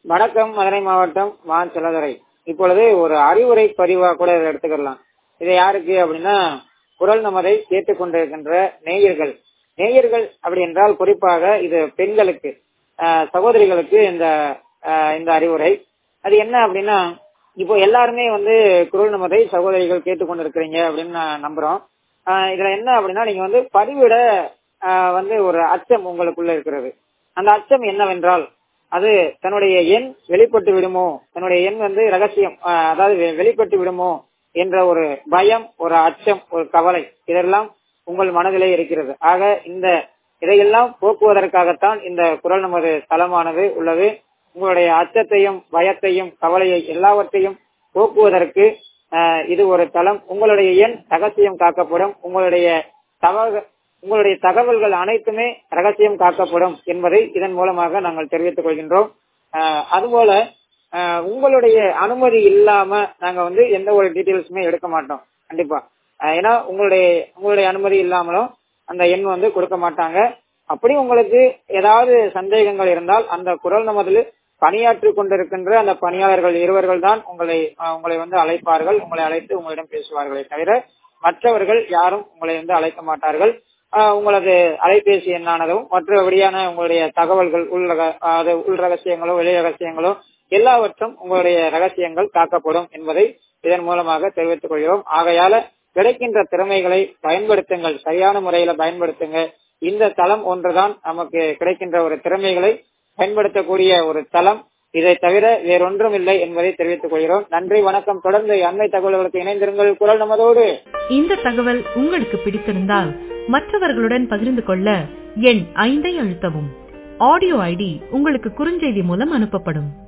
வணக்கம் மதுரை மாவட்டம் வான் செல்லதுரை இப்பொழுது ஒரு அறிவுரை பதிவா கூட இதை எடுத்துக்கலாம் இது யாருக்கு அப்படின்னா குரல் நமதை கேட்டுக்கொண்டிருக்கின்ற நேயர்கள் நேயர்கள் அப்படி என்றால் குறிப்பாக இது பெண்களுக்கு ஆஹ், சகோதரிகளுக்கு இந்த ஆஹ், இந்த அறிவுரை அது என்ன அப்படின்னா இப்போ எல்லாருமே வந்து குரல் நமதை சகோதரிகள் கேட்டுக்கொண்டிருக்கிறீங்க அப்படின்னு நான் நம்புறோம் ஆஹ், இதுல என்ன அப்படின்னா நீங்க வந்து பதிவிட ஆஹ், வந்து ஒரு அச்சம் உங்களுக்குள்ள இருக்கிறது அந்த அச்சம் என்னவென்றால் அது தன்னுடைய எண் வெளிப்பட்டு விடுமோ தன்னுடைய எண் வந்து ரகசியம் ஆஹ், அதாவது வெ- வெளிப்பட்டு விடுமோ என்ற ஒரு பயம் ஒரு அச்சம் ஒரு கவலை இதெல்லாம் உங்கள் மனதிலே இருக்கிறது ஆக இந்த இதையெல்லாம் போக்குவதற்காகத்தான் இந்த குரல் நமது தளமானது உள்ளது உங்களுடைய அச்சத்தையும் பயத்தையும் கவலையை எல்லாவற்றையும் போக்குவதற்கு ஆஹ், இது ஒரு தளம் உங்களுடைய எண் ரகசியம் காக்கப்படும் உங்களுடைய தவக உங்களுடைய தகவல்கள் அனைத்துமே ரகசியம் காக்கப்படும் என்பதை இதன் மூலமாக நாங்கள் தெரிவித்துக் கொள்கின்றோம் ஆஹ், அதுபோல ஆஹ், உங்களுடைய அனுமதி இல்லாம நாங்க வந்து எந்த ஒரு டீட்டெயில்ஸுமே எடுக்க மாட்டோம் கண்டிப்பா ஆஹ், ஏன்னா உங்களுடைய உங்களுடைய அனுமதி இல்லாமலும் அந்த எண் வந்து கொடுக்க மாட்டாங்க அப்படி உங்களுக்கு ஏதாவது சந்தேகங்கள் இருந்தால் அந்த குரல் நமதில் பணியாற்றி கொண்டிருக்கின்ற அந்த பணியாளர்கள் இருவர்கள் தான் உங்களை ஆஹ், உங்களை வந்து அழைப்பார்கள் உங்களை அழைத்து உங்களிடம் பேசுவார்களே தவிர மற்றவர்கள் யாரும் உங்களை வந்து அழைக்க மாட்டார்கள் ஆஹ், உங்களது அலைபேசி எண்ணானதும் மற்றபடியான உங்களுடைய தகவல்கள் உள் ரக- அது உள் ரகசியங்களோ வெளி ரகசியங்களோ எல்லாவற்றும் உங்களுடைய ரகசியங்கள் காக்கப்படும் என்பதை இதன் மூலமாக தெரிவித்துக் கொள்கிறோம் ஆகையால கிடைக்கின்ற திறமைகளை பயன்படுத்துங்கள் சரியான முறையில பயன்படுத்துங்க இந்த தளம் ஒன்றுதான் நமக்கு கிடைக்கின்ற ஒரு திறமைகளை பயன்படுத்தக்கூடிய ஒரு தளம் இதை தவிர வேறொன்றும் இல்லை என்பதை தெரிவித்துக் கொள்கிறோம் நன்றி வணக்கம் தொடர்ந்து அண்மை தகவல்களுக்கு இணைந்திருங்கள் குரல் நமதோடு இந்த தகவல் உங்களுக்கு பிடித்திருந்தால் மற்றவர்களுடன் பகிர்ந்து கொள்ள எண் ஐந்தை அழுத்தவும் ஆடியோ ஐடி உங்களுக்கு குறுஞ்செய்தி மூலம் அனுப்பப்படும்